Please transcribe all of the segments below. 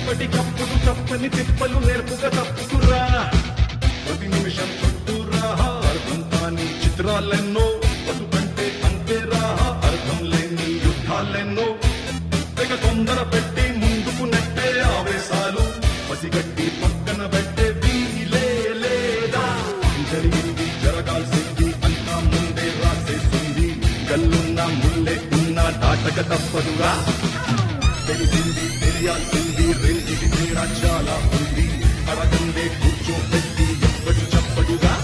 ఎప్పటికప్పుడు తప్పని తిప్పలు నేర్పుగా తప్పుకురా ప్రతి నిమిషం చుట్టూరా అర్థం కాని చిత్రాలెన్నో బతుకంటే అంతేరా అర్థం లేని యుద్ధాలెన్నో తెగ తొందర పెట్టి ముందుకు నెట్టే ఆవేశాలు పసిగట్టి పక్కన పెట్టే వీలే లేదా జరిగింది జరగాల్సింది అంతా ముందే రాసేసింది గల్లున్న ముల్లే ఉన్న దాటక తప్పదుగా తెలిసింది తెలియాల్సింది రెండిటి తేడా చాలా ఉంది అడగందే కూర్చోబెట్టి ఎప్పటి చెప్పడుగా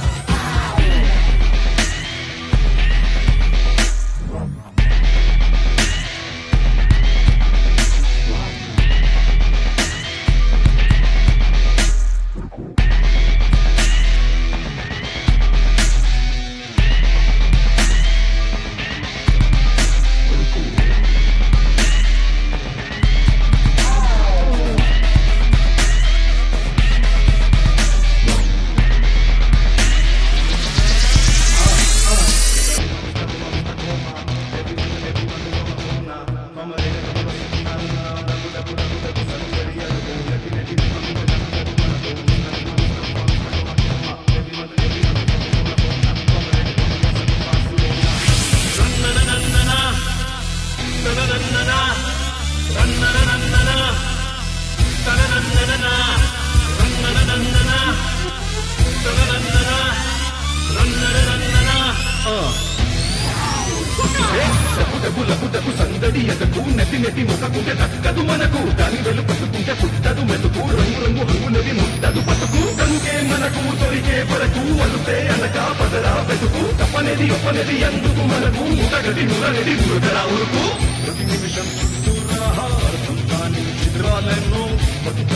డబ్బులకు సందడి ఎదకు నెతి నెతి మొసకుంటే దక్కదు మనకు దాని వెలు పట్టుకుంటే పుట్టదు మెతుకు రంగు రంగు హంగునది ముట్టదు పట్టుకు కనుకే మనకు దొరికే వరకు అలుతే అనక పదరా వెతుకు తప్పనేది ఒప్పనేది ఎందుకు మనకు ముటగది మురగది మురగరా ఉరుకు ప్రతి నిమిషం చుట్టూరా అర్థం కాని చిత్రాలెన్నో బతుకు